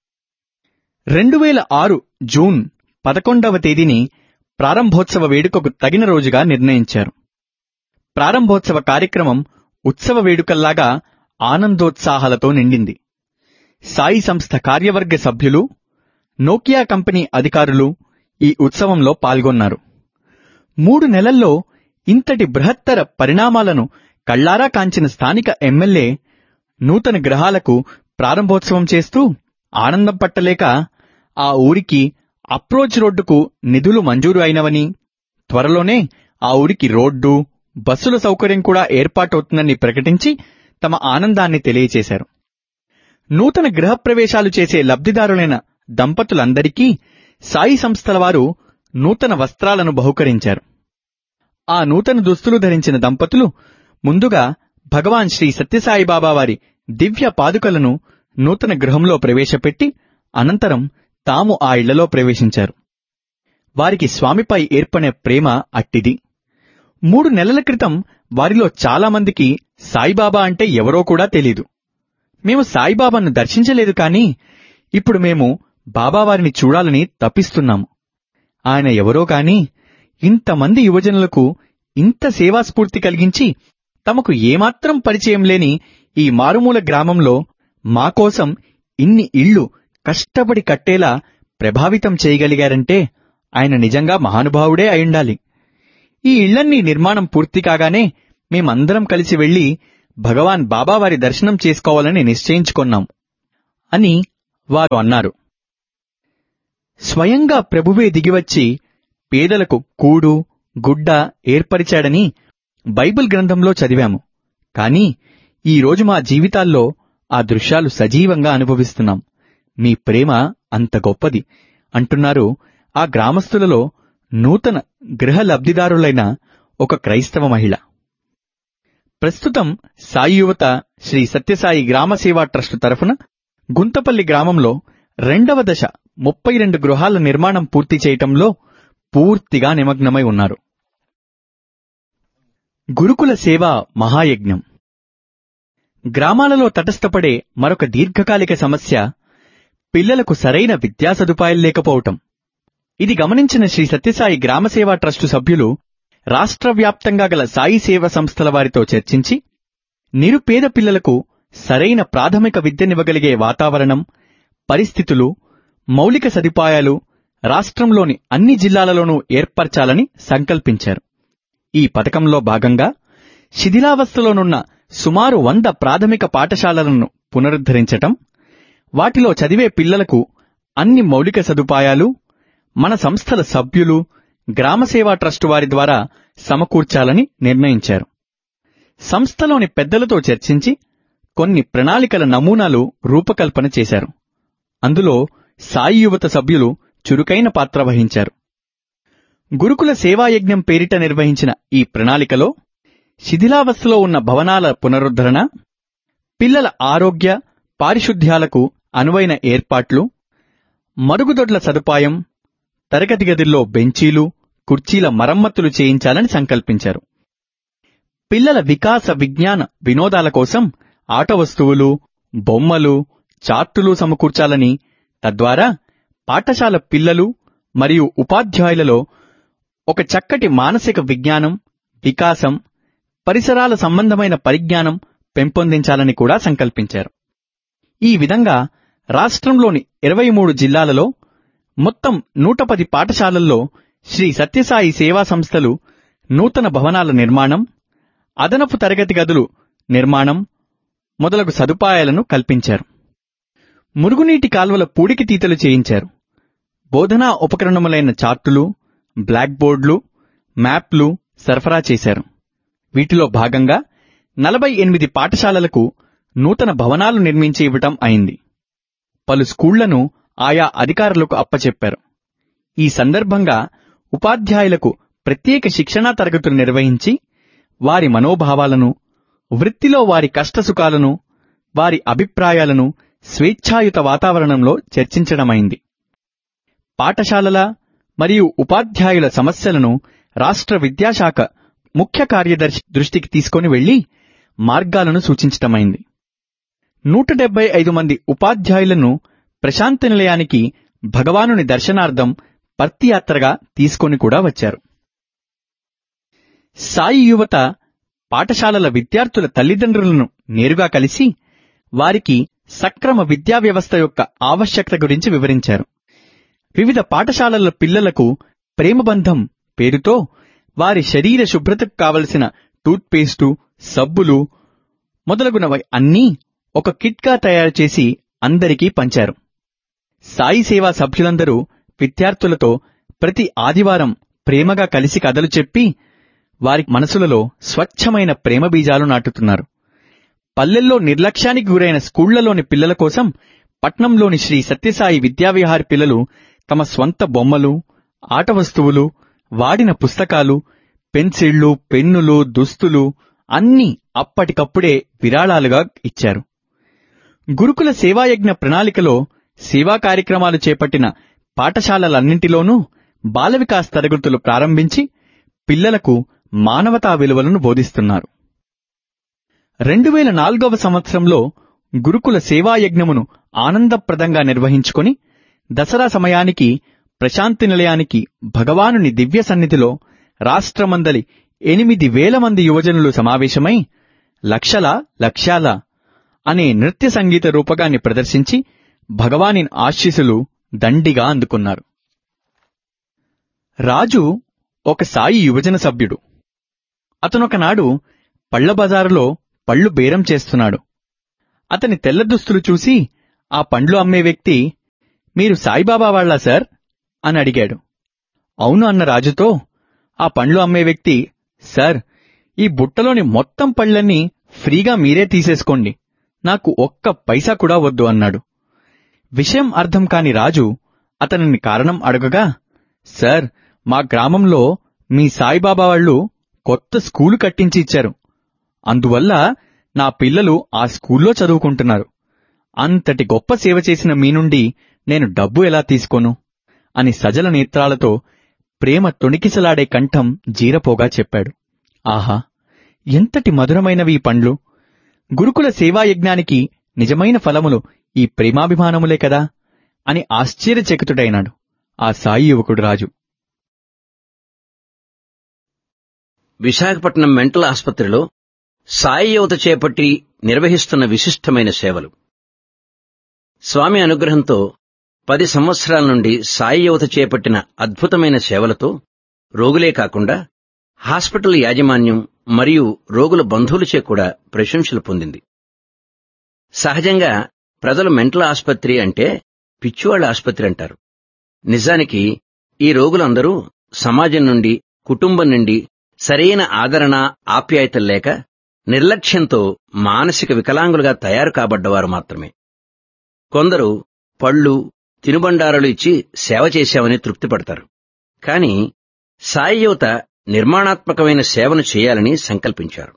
రెండు వేల ఆరు జూన్ పదకొండవ తేదీని ప్రారంభోత్సవ వేడుకకు తగిన రోజుగా నిర్ణయించారు ప్రారంభోత్సవ కార్యక్రమం ఉత్సవ వేడుకల్లాగా ఆనందోత్సాహాలతో నిండింది సాయి సంస్థ కార్యవర్గ సభ్యులు నోకియా కంపెనీ అధికారులు ఈ ఉత్సవంలో పాల్గొన్నారు మూడు నెలల్లో ఇంతటి బృహత్తర పరిణామాలను కళ్లారా కాంచిన స్థానిక ఎమ్మెల్యే నూతన గ్రహాలకు ప్రారంభోత్సవం చేస్తూ ఆనందం పట్టలేక ఆ ఊరికి అప్రోచ్ రోడ్డుకు నిధులు మంజూరు అయినవని త్వరలోనే ఆ ఊరికి రోడ్డు బస్సుల సౌకర్యం కూడా ఏర్పాటవుతుందని ప్రకటించి తమ ఆనందాన్ని తెలియచేశారు నూతన గృహప్రవేశాలు చేసే లబ్ధిదారులైన దంపతులందరికీ సాయి సంస్థల వారు నూతన వస్త్రాలను బహుకరించారు ఆ నూతన దుస్తులు ధరించిన దంపతులు ముందుగా భగవాన్ శ్రీ సత్యసాయిబాబా వారి దివ్య పాదుకలను నూతన గృహంలో ప్రవేశపెట్టి అనంతరం తాము ఆ ఇళ్లలో ప్రవేశించారు వారికి స్వామిపై ఏర్పడే ప్రేమ అట్టిది మూడు నెలల క్రితం వారిలో చాలా మందికి సాయిబాబా అంటే ఎవరో కూడా తెలీదు మేము సాయిబాబాను దర్శించలేదు కానీ ఇప్పుడు మేము బాబావారిని చూడాలని తప్పిస్తున్నాము ఆయన ఎవరో కాని ఇంతమంది యువజనులకు ఇంత సేవాస్ఫూర్తి కలిగించి తమకు ఏమాత్రం పరిచయం లేని ఈ మారుమూల గ్రామంలో మా కోసం ఇన్ని ఇళ్ళు కష్టపడి కట్టేలా ప్రభావితం చేయగలిగారంటే ఆయన నిజంగా మహానుభావుడే అయిండాలి ఈ ఇళ్లన్నీ నిర్మాణం పూర్తి కాగానే మేమందరం కలిసి వెళ్లి భగవాన్ బాబావారి దర్శనం చేసుకోవాలని నిశ్చయించుకున్నాం అని వారు అన్నారు స్వయంగా ప్రభువే దిగివచ్చి పేదలకు కూడు గుడ్డ ఏర్పరిచాడని బైబిల్ గ్రంథంలో చదివాము కాని ఈ రోజు మా జీవితాల్లో ఆ దృశ్యాలు సజీవంగా అనుభవిస్తున్నాం మీ ప్రేమ అంత గొప్పది అంటున్నారు ఆ గ్రామస్తులలో నూతన గృహ లబ్ధిదారులైన ఒక క్రైస్తవ మహిళ ప్రస్తుతం సాయి యువత శ్రీ సత్యసాయి గ్రామ సేవా ట్రస్ట్ తరఫున గుంతపల్లి గ్రామంలో రెండవ దశ ముప్పై రెండు గృహాల నిర్మాణం పూర్తి చేయటంలో పూర్తిగా నిమగ్నమై ఉన్నారు గురుకుల సేవ మహాయజ్ఞం గ్రామాలలో తటస్థపడే మరొక దీర్ఘకాలిక సమస్య పిల్లలకు సరైన విద్యా సదుపాయాలు లేకపోవటం ఇది గమనించిన శ్రీ సత్యసాయి గ్రామసేవా ట్రస్టు సభ్యులు రాష్ట్ర వ్యాప్తంగా గల సాయి సేవ సంస్థల వారితో చర్చించి నిరుపేద పిల్లలకు సరైన ప్రాథమిక విద్యనివ్వగలిగే వాతావరణం పరిస్థితులు మౌలిక సదుపాయాలు రాష్ట్రంలోని అన్ని జిల్లాలలోనూ ఏర్పరచాలని సంకల్పించారు ఈ పథకంలో భాగంగా శిథిలావస్థలోనున్న సుమారు వంద ప్రాథమిక పాఠశాలలను పునరుద్ధరించటం వాటిలో చదివే పిల్లలకు అన్ని మౌలిక సదుపాయాలు మన సంస్థల సభ్యులు గ్రామసేవా ట్రస్టు వారి ద్వారా సమకూర్చాలని నిర్ణయించారు సంస్థలోని పెద్దలతో చర్చించి కొన్ని ప్రణాళికల నమూనాలు రూపకల్పన చేశారు అందులో సాయి యువత సభ్యులు చురుకైన పాత్ర వహించారు గురుకుల సేవాయజ్ఞం పేరిట నిర్వహించిన ఈ ప్రణాళికలో శిథిలావస్థలో ఉన్న భవనాల పునరుద్ధరణ పిల్లల ఆరోగ్య పారిశుద్ధ్యాలకు అనువైన ఏర్పాట్లు మరుగుదొడ్ల సదుపాయం తరగతి గదిల్లో బెంచీలు కుర్చీల మరమ్మతులు చేయించాలని సంకల్పించారు పిల్లల వికాస విజ్ఞాన వినోదాల కోసం ఆట వస్తువులు బొమ్మలు చార్టులు సమకూర్చాలని తద్వారా పాఠశాల పిల్లలు మరియు ఉపాధ్యాయులలో ఒక చక్కటి మానసిక విజ్ఞానం వికాసం పరిసరాల సంబంధమైన పరిజ్ఞానం పెంపొందించాలని కూడా సంకల్పించారు ఈ విధంగా రాష్ట్రంలోని ఇరవై మూడు జిల్లాలలో మొత్తం నూట పది పాఠశాలల్లో శ్రీ సత్యసాయి సేవా సంస్థలు నూతన భవనాల నిర్మాణం అదనపు తరగతి గదులు నిర్మాణం మొదలగు సదుపాయాలను కల్పించారు మురుగునీటి కాల్వల పూడికి తీతలు చేయించారు బోధనా ఉపకరణములైన చార్టులు బ్లాక్ బోర్డులు మ్యాప్లు సరఫరా చేశారు వీటిలో భాగంగా నలభై ఎనిమిది పాఠశాలలకు నూతన భవనాలు నిర్మించి ఇవ్వటం అయింది పలు స్కూళ్లను ఆయా అధికారులకు అప్పచెప్పారు ఈ సందర్భంగా ఉపాధ్యాయులకు ప్రత్యేక శిక్షణా తరగతులు నిర్వహించి వారి మనోభావాలను వృత్తిలో వారి కష్టసుఖాలను వారి అభిప్రాయాలను స్వేచ్ఛాయుత వాతావరణంలో చర్చించడమైంది పాఠశాలల మరియు ఉపాధ్యాయుల సమస్యలను రాష్ట్ర విద్యాశాఖ ముఖ్య కార్యదర్శి దృష్టికి తీసుకొని వెళ్లి మార్గాలను సూచించటమైంది నూట డెబ్బై ఐదు మంది ఉపాధ్యాయులను ప్రశాంతి నిలయానికి భగవానుని దర్శనార్థం పర్తియాత్రగా తీసుకొని కూడా వచ్చారు సాయి యువత పాఠశాలల విద్యార్థుల తల్లిదండ్రులను నేరుగా కలిసి వారికి సక్రమ విద్యా వ్యవస్థ యొక్క ఆవశ్యకత గురించి వివరించారు వివిధ పాఠశాలల పిల్లలకు ప్రేమబంధం పేరుతో వారి శరీర శుభ్రతకు కావలసిన టూత్పేస్టు సబ్బులు మొదలగునవి అన్నీ ఒక కిట్గా తయారు చేసి అందరికీ పంచారు సాయి సేవా సభ్యులందరూ విద్యార్థులతో ప్రతి ఆదివారం ప్రేమగా కలిసి కథలు చెప్పి వారి మనసులలో స్వచ్ఛమైన ప్రేమ బీజాలు నాటుతున్నారు పల్లెల్లో నిర్లక్ష్యానికి గురైన స్కూళ్లలోని పిల్లల కోసం పట్నంలోని శ్రీ సత్యసాయి విద్యావిహార్ పిల్లలు తమ స్వంత బొమ్మలు ఆట వస్తువులు వాడిన పుస్తకాలు పెన్సిళ్లు పెన్నులు దుస్తులు అన్నీ అప్పటికప్పుడే విరాళాలుగా ఇచ్చారు గురుకుల సేవాయజ్ఞ ప్రణాళికలో సేవా కార్యక్రమాలు చేపట్టిన పాఠశాలలన్నింటిలోనూ బాల వికాస్ తరగతులు ప్రారంభించి పిల్లలకు మానవతా విలువలను బోధిస్తున్నారు రెండు వేల నాలుగవ సంవత్సరంలో గురుకుల సేవాయజ్ఞమును ఆనందప్రదంగా నిర్వహించుకొని దసరా సమయానికి ప్రశాంతి నిలయానికి భగవానుని దివ్య సన్నిధిలో రాష్ట్రమందలి ఎనిమిది వేల మంది యువజనులు సమావేశమై లక్షల లక్ష్యాల అనే నృత్య సంగీత రూపకాన్ని ప్రదర్శించి భగవాని ఆశీస్సులు దండిగా అందుకున్నారు రాజు ఒక సాయి యువజన సభ్యుడు అతనొకనాడు పళ్ల బజారులో పళ్ళు బేరం చేస్తున్నాడు అతని తెల్ల దుస్తులు చూసి ఆ పండ్లు అమ్మే వ్యక్తి మీరు సాయిబాబా వాళ్ళా సార్ అని అడిగాడు అవును అన్న రాజుతో ఆ పండ్లు అమ్మే వ్యక్తి సార్ ఈ బుట్టలోని మొత్తం పళ్ళన్నీ ఫ్రీగా మీరే తీసేసుకోండి నాకు ఒక్క పైసా కూడా వద్దు అన్నాడు విషయం అర్థం కాని రాజు అతనిని కారణం అడగగా సార్ మా గ్రామంలో మీ సాయిబాబా వాళ్ళు కొత్త స్కూలు కట్టించి ఇచ్చారు అందువల్ల నా పిల్లలు ఆ స్కూల్లో చదువుకుంటున్నారు అంతటి గొప్ప సేవ చేసిన మీ నుండి నేను డబ్బు ఎలా తీసుకోను అని సజల నేత్రాలతో ప్రేమ తొణికిసలాడే కంఠం జీరపోగా చెప్పాడు ఆహా ఎంతటి మధురమైనవి ఈ పండ్లు గురుకుల సేవాయజ్ఞానికి నిజమైన ఫలములు ఈ ప్రేమాభిమానములే కదా అని ఆశ్చర్యచకితుడైనాడు ఆ సాయి యువకుడు రాజు విశాఖపట్నం మెంటల్ ఆసుపత్రిలో సాయి యువత చేపట్టి నిర్వహిస్తున్న విశిష్టమైన సేవలు స్వామి అనుగ్రహంతో పది సంవత్సరాల నుండి సాయి యువత చేపట్టిన అద్భుతమైన సేవలతో రోగులే కాకుండా హాస్పిటల్ యాజమాన్యం మరియు రోగుల బంధువులచే కూడా ప్రశంసలు పొందింది సహజంగా ప్రజలు మెంటల్ ఆసుపత్రి అంటే పిచ్చివాళ్ల ఆసుపత్రి అంటారు నిజానికి ఈ రోగులందరూ సమాజం నుండి కుటుంబం నుండి సరైన ఆదరణ ఆప్యాయతలు లేక నిర్లక్ష్యంతో మానసిక వికలాంగులుగా తయారు కాబడ్డవారు మాత్రమే కొందరు పళ్ళు తినుబండారాలు ఇచ్చి సేవ చేశామని తృప్తిపడతారు కాని సాయి యువత నిర్మాణాత్మకమైన సేవను చేయాలని సంకల్పించారు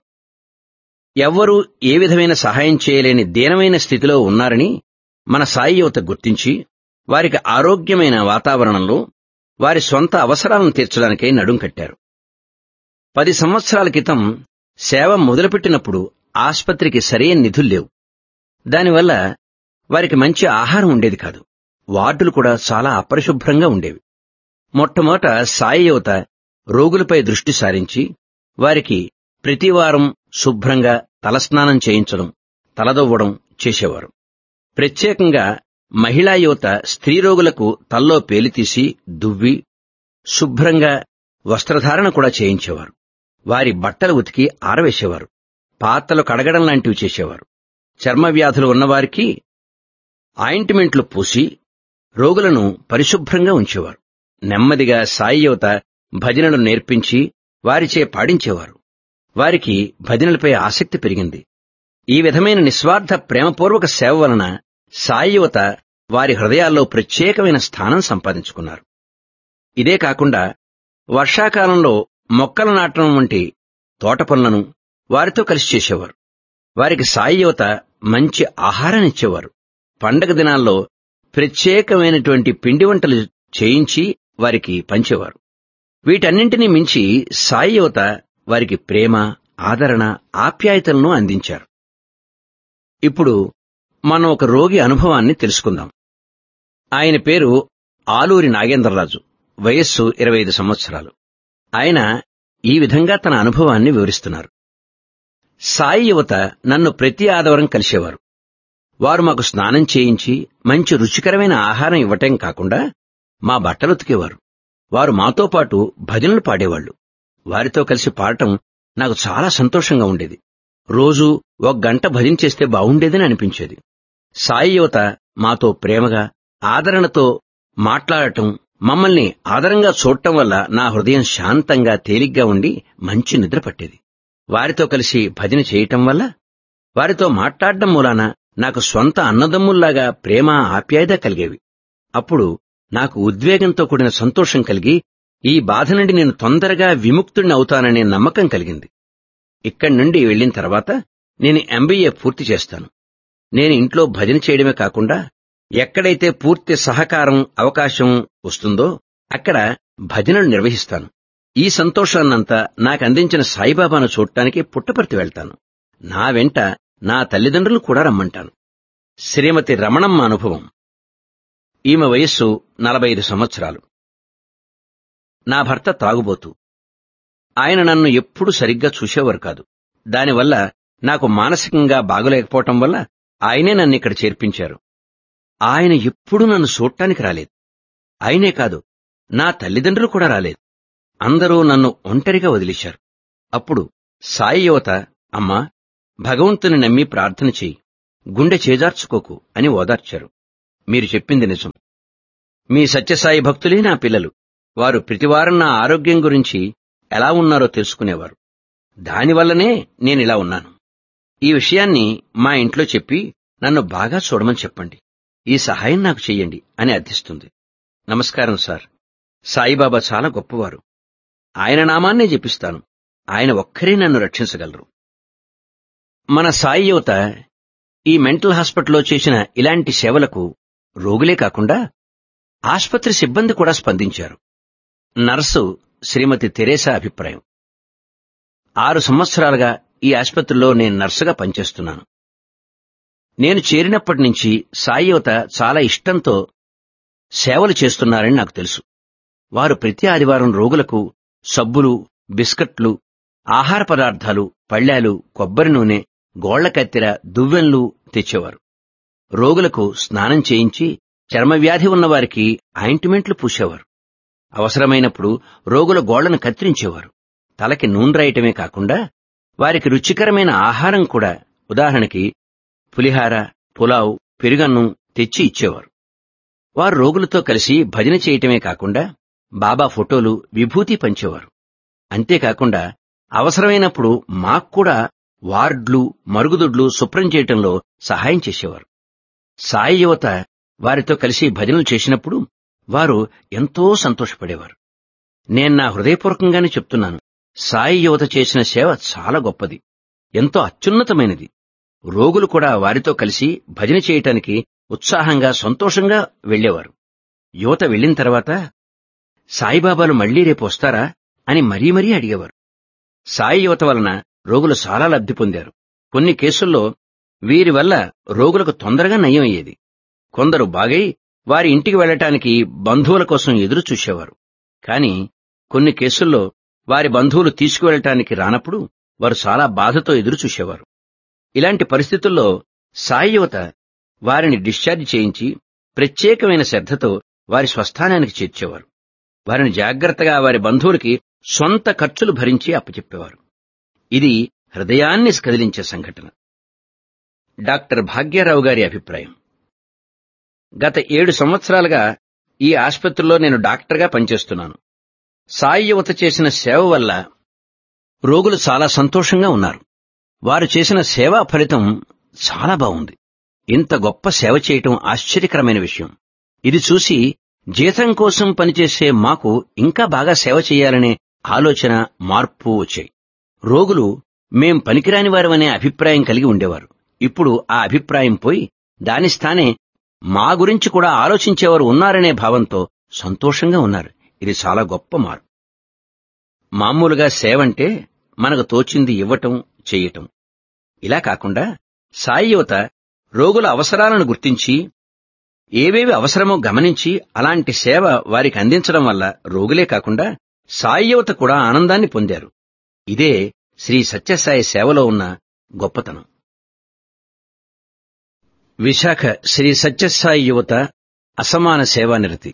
ఎవ్వరూ ఏ విధమైన సహాయం చేయలేని దీనమైన స్థితిలో ఉన్నారని మన సాయి యువత గుర్తించి వారికి ఆరోగ్యమైన వాతావరణంలో వారి సొంత అవసరాలను తీర్చడానికై నడుం కట్టారు పది సంవత్సరాల క్రితం సేవ మొదలుపెట్టినప్పుడు ఆస్పత్రికి సరైన నిధులు లేవు దానివల్ల వారికి మంచి ఆహారం ఉండేది కాదు వార్డులు కూడా చాలా అపరిశుభ్రంగా ఉండేవి మొట్టమొదట సాయి యువత రోగులపై దృష్టి సారించి వారికి ప్రతివారం శుభ్రంగా తలస్నానం చేయించడం తలదవ్వడం చేసేవారు ప్రత్యేకంగా మహిళా యువత స్త్రీ రోగులకు తల్లో పేలితీసి దువ్వి శుభ్రంగా వస్త్రధారణ కూడా చేయించేవారు వారి బట్టలు ఉతికి ఆరవేసేవారు పాత్రలు కడగడం లాంటివి చేసేవారు చర్మ వ్యాధులు ఉన్నవారికి ఆయింట్మెంట్లు పూసి రోగులను పరిశుభ్రంగా ఉంచేవారు నెమ్మదిగా సాయి యువత భజనలు నేర్పించి వారిచే పాడించేవారు వారికి భజనలపై ఆసక్తి పెరిగింది ఈ విధమైన నిస్వార్థ ప్రేమపూర్వక సేవ వలన సాయి యువత వారి హృదయాల్లో ప్రత్యేకమైన స్థానం సంపాదించుకున్నారు ఇదే కాకుండా వర్షాకాలంలో మొక్కలు నాటడం వంటి తోట పనులను వారితో కలిసి చేసేవారు వారికి సాయి యువత మంచి ఆహారాన్నిచ్చేవారు పండగ దినాల్లో ప్రత్యేకమైనటువంటి పిండి వంటలు చేయించి వారికి పంచేవారు వీటన్నింటినీ మించి సాయి యువత వారికి ప్రేమ ఆదరణ ఆప్యాయతలను అందించారు ఇప్పుడు మనం ఒక రోగి అనుభవాన్ని తెలుసుకుందాం ఆయన పేరు ఆలూరి నాగేంద్రరాజు వయస్సు ఇరవై ఐదు సంవత్సరాలు ఆయన ఈ విధంగా తన అనుభవాన్ని వివరిస్తున్నారు సాయి యువత నన్ను ప్రతి ఆదివారం కలిసేవారు వారు మాకు స్నానం చేయించి మంచి రుచికరమైన ఆహారం ఇవ్వటం కాకుండా మా బట్టలు ఉతికేవారు వారు మాతో పాటు భజనలు పాడేవాళ్లు వారితో కలిసి పాడటం నాకు చాలా సంతోషంగా ఉండేది రోజూ ఒక గంట భజన చేస్తే బావుండేదని అనిపించేది సాయి యువత మాతో ప్రేమగా ఆదరణతో మాట్లాడటం మమ్మల్ని ఆదరంగా చూడటం వల్ల నా హృదయం శాంతంగా తేలిగ్గా ఉండి మంచి నిద్ర పట్టేది వారితో కలిసి భజన చేయటం వల్ల వారితో మాట్లాడడం మూలాన నాకు స్వంత అన్నదమ్ముల్లాగా ప్రేమ ఆప్యాయత కలిగేవి అప్పుడు నాకు ఉద్వేగంతో కూడిన సంతోషం కలిగి ఈ బాధ నుండి నేను తొందరగా విముక్తుడిని అవుతాననే నమ్మకం కలిగింది ఇక్కడి నుండి వెళ్లిన తర్వాత నేను ఎంబీఏ పూర్తి చేస్తాను నేను ఇంట్లో భజన చేయడమే కాకుండా ఎక్కడైతే పూర్తి సహకారం అవకాశం వస్తుందో అక్కడ భజనలు నిర్వహిస్తాను ఈ సంతోషాన్నంతా నాకు అందించిన సాయిబాబాను చూడటానికి పుట్టపర్తి వెళ్తాను నా వెంట నా తల్లిదండ్రులు కూడా రమ్మంటాను శ్రీమతి రమణమ్మ అనుభవం ఈమె వయస్సు నలభై ఐదు సంవత్సరాలు నా భర్త తాగుబోతు ఆయన నన్ను ఎప్పుడూ సరిగ్గా చూసేవారు కాదు దానివల్ల నాకు మానసికంగా బాగలేకపోవటం వల్ల ఆయనే నన్ను ఇక్కడ చేర్పించారు ఆయన ఎప్పుడూ నన్ను చూడటానికి రాలేదు ఆయనే కాదు నా తల్లిదండ్రులు కూడా రాలేదు అందరూ నన్ను ఒంటరిగా వదిలేశారు అప్పుడు సాయి యువత అమ్మా భగవంతుని నమ్మి ప్రార్థన చెయ్యి గుండె చేజార్చుకోకు అని ఓదార్చారు మీరు చెప్పింది నిజం మీ సత్యసాయి భక్తులే నా పిల్లలు వారు ప్రతివారం నా ఆరోగ్యం గురించి ఎలా ఉన్నారో తెలుసుకునేవారు దానివల్లనే నేనిలా ఉన్నాను ఈ విషయాన్ని మా ఇంట్లో చెప్పి నన్ను బాగా చూడమని చెప్పండి ఈ సహాయం నాకు చెయ్యండి అని అర్థిస్తుంది నమస్కారం సార్ సాయిబాబా చాలా గొప్పవారు ఆయన నామాన్నే జపిస్తాను ఆయన ఒక్కరే నన్ను రక్షించగలరు మన సాయి యువత ఈ మెంటల్ హాస్పిటల్లో చేసిన ఇలాంటి సేవలకు రోగులే కాకుండా ఆస్పత్రి సిబ్బంది కూడా స్పందించారు నర్సు శ్రీమతి తెరేసా అభిప్రాయం ఆరు సంవత్సరాలుగా ఈ ఆస్పత్రిలో నేను నర్సుగా పనిచేస్తున్నాను నేను చేరినప్పటి నుంచి సాయి యువత చాలా ఇష్టంతో సేవలు చేస్తున్నారని నాకు తెలుసు వారు ప్రతి ఆదివారం రోగులకు సబ్బులు బిస్కట్లు ఆహార పదార్థాలు పళ్ళ్యాలు కొబ్బరి నూనె గోళ్ల కత్తెర దువ్వెన్లు తెచ్చేవారు రోగులకు స్నానం చేయించి చర్మవ్యాధి ఉన్నవారికి ఆయింట్మెంట్లు పూసేవారు అవసరమైనప్పుడు రోగుల గోళ్లను కత్తిరించేవారు తలకి నూనె రాయటమే కాకుండా వారికి రుచికరమైన ఆహారం కూడా ఉదాహరణకి పులిహార పులావ్ పెరుగన్నం తెచ్చి ఇచ్చేవారు వారు రోగులతో కలిసి భజన చేయటమే కాకుండా బాబా ఫోటోలు విభూతి పంచేవారు అంతేకాకుండా అవసరమైనప్పుడు మాక్కూడా వార్డ్లు మరుగుదొడ్లు శుభ్రం చేయటంలో సహాయం చేసేవారు సాయి యువత వారితో కలిసి భజనలు చేసినప్పుడు వారు ఎంతో సంతోషపడేవారు నేను నా హృదయపూర్వకంగానే చెప్తున్నాను సాయి యువత చేసిన సేవ చాలా గొప్పది ఎంతో అత్యున్నతమైనది రోగులు కూడా వారితో కలిసి భజన చేయటానికి ఉత్సాహంగా సంతోషంగా వెళ్లేవారు యువత వెళ్లిన తర్వాత సాయిబాబాలు మళ్లీ రేపు వస్తారా అని మరీ మరీ అడిగేవారు సాయి యువత వలన రోగులు చాలా లబ్ధి పొందారు కొన్ని కేసుల్లో వీరి వల్ల రోగులకు తొందరగా నయం అయ్యేది కొందరు బాగై వారి ఇంటికి వెళ్లటానికి బంధువుల కోసం ఎదురు చూసేవారు కాని కొన్ని కేసుల్లో వారి బంధువులు తీసుకువెళ్ళటానికి రానప్పుడు వారు చాలా బాధతో ఎదురు చూసేవారు ఇలాంటి పరిస్థితుల్లో సాయి యువత వారిని డిశ్చార్జ్ చేయించి ప్రత్యేకమైన శ్రద్ధతో వారి స్వస్థానానికి చేర్చేవారు వారిని జాగ్రత్తగా వారి బంధువులకి సొంత ఖర్చులు భరించి అప్పచెప్పేవారు ఇది హృదయాన్ని కదిలించే సంఘటన డాక్టర్ భాగ్యారావు గారి అభిప్రాయం గత ఏడు సంవత్సరాలుగా ఈ ఆసుపత్రిలో నేను డాక్టర్గా పనిచేస్తున్నాను సాయి యువత చేసిన సేవ వల్ల రోగులు చాలా సంతోషంగా ఉన్నారు వారు చేసిన సేవా ఫలితం చాలా బాగుంది ఇంత గొప్ప సేవ చేయటం ఆశ్చర్యకరమైన విషయం ఇది చూసి జీతం కోసం పనిచేసే మాకు ఇంకా బాగా సేవ చేయాలనే ఆలోచన మార్పు వచ్చాయి రోగులు మేం పనికిరాని వారమనే అభిప్రాయం కలిగి ఉండేవారు ఇప్పుడు ఆ అభిప్రాయం పోయి దాని స్థానే మా గురించి కూడా ఆలోచించేవారు ఉన్నారనే భావంతో సంతోషంగా ఉన్నారు ఇది చాలా గొప్ప మార్పు మామూలుగా సేవంటే మనకు తోచింది ఇవ్వటం చెయ్యటం ఇలా కాకుండా సాయి యువత రోగుల అవసరాలను గుర్తించి ఏవేవి అవసరమో గమనించి అలాంటి సేవ వారికి అందించడం వల్ల రోగులే కాకుండా సాయి యువత కూడా ఆనందాన్ని పొందారు ఇదే శ్రీ సత్యసాయి సేవలో ఉన్న గొప్పతనం విశాఖ శ్రీ సత్యసాయి యువత అసమాన సేవానిరతి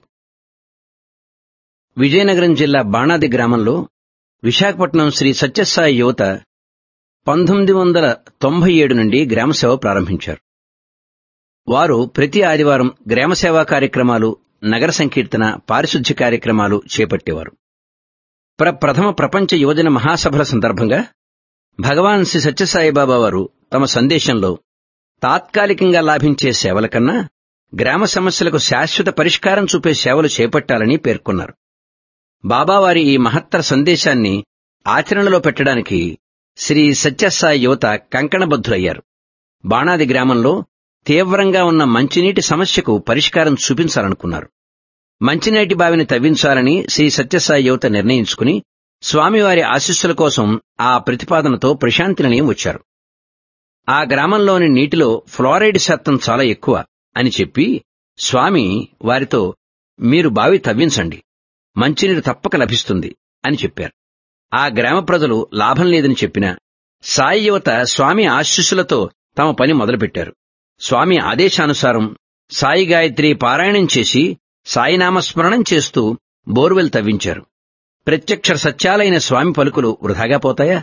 విజయనగరం జిల్లా బాణాది గ్రామంలో విశాఖపట్నం శ్రీ సత్యసాయి యువత పంతొమ్మిది వందల తొంభై ఏడు నుండి గ్రామసేవ ప్రారంభించారు వారు ప్రతి ఆదివారం గ్రామసేవా కార్యక్రమాలు నగర సంకీర్తన పారిశుధ్య కార్యక్రమాలు చేపట్టేవారు ప్రప్రథమ ప్రపంచ యువజన మహాసభల సందర్భంగా భగవాన్ శ్రీ సత్యసాయిబాబా వారు తమ సందేశంలో తాత్కాలికంగా లాభించే సేవల కన్నా గ్రామ సమస్యలకు శాశ్వత పరిష్కారం చూపే సేవలు చేపట్టాలని పేర్కొన్నారు బాబావారి ఈ మహత్తర సందేశాన్ని ఆచరణలో పెట్టడానికి శ్రీ సత్యసాయి యువత కంకణబద్ధులయ్యారు బాణాది గ్రామంలో తీవ్రంగా ఉన్న మంచినీటి సమస్యకు పరిష్కారం చూపించాలనుకున్నారు మంచినీటి బావిని తవ్వించాలని శ్రీ సత్యసాయి యువత నిర్ణయించుకుని స్వామివారి ఆశీస్సుల కోసం ఆ ప్రతిపాదనతో ప్రశాంతి నిలయం వచ్చారు ఆ గ్రామంలోని నీటిలో ఫ్లోరైడ్ శాతం చాలా ఎక్కువ అని చెప్పి స్వామి వారితో మీరు బావి తవ్వించండి మంచినీరు తప్పక లభిస్తుంది అని చెప్పారు ఆ గ్రామ ప్రజలు లాభం లేదని చెప్పినా సాయి యువత స్వామి ఆశీస్సులతో తమ పని మొదలుపెట్టారు స్వామి ఆదేశానుసారం సాయి గాయత్రి పారాయణం చేసి సాయినామస్మరణం చేస్తూ బోర్వెల్ తవ్వించారు ప్రత్యక్ష సత్యాలైన స్వామి పలుకులు వృధాగా పోతాయా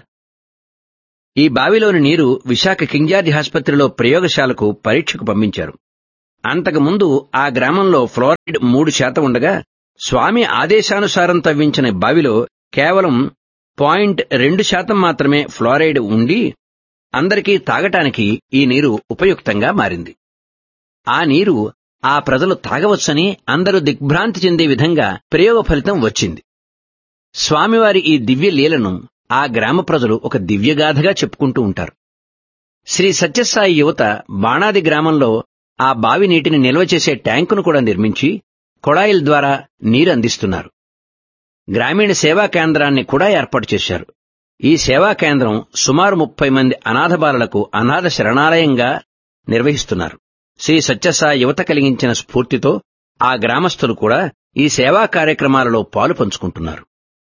ఈ బావిలోని నీరు విశాఖ కింగ్జార్జి ఆసుపత్రిలో ప్రయోగశాలకు పరీక్షకు పంపించారు అంతకుముందు ఆ గ్రామంలో ఫ్లోరైడ్ మూడు శాతం ఉండగా స్వామి ఆదేశానుసారం తవ్వించిన బావిలో కేవలం పాయింట్ రెండు శాతం మాత్రమే ఫ్లోరైడ్ ఉండి అందరికీ తాగటానికి ఈ నీరు ఉపయుక్తంగా మారింది ఆ నీరు ఆ ప్రజలు తాగవచ్చని అందరూ దిగ్భ్రాంతి చెందే విధంగా ప్రయోగ ఫలితం వచ్చింది స్వామివారి ఈ దివ్య లీలను ఆ గ్రామ ప్రజలు ఒక దివ్యగాథగా చెప్పుకుంటూ ఉంటారు శ్రీ సత్యసాయి యువత బాణాది గ్రామంలో ఆ బావి నీటిని నిల్వ చేసే ట్యాంకును కూడా నిర్మించి కొళాయిల ద్వారా నీరు అందిస్తున్నారు గ్రామీణ సేవా కేంద్రాన్ని కూడా ఏర్పాటు చేశారు ఈ సేవా కేంద్రం సుమారు ముప్పై మంది అనాథ బాలలకు అనాథ శరణాలయంగా నిర్వహిస్తున్నారు శ్రీ సత్యసాయి యువత కలిగించిన స్ఫూర్తితో ఆ గ్రామస్తులు కూడా ఈ సేవా కార్యక్రమాలలో పాలు పంచుకుంటున్నారు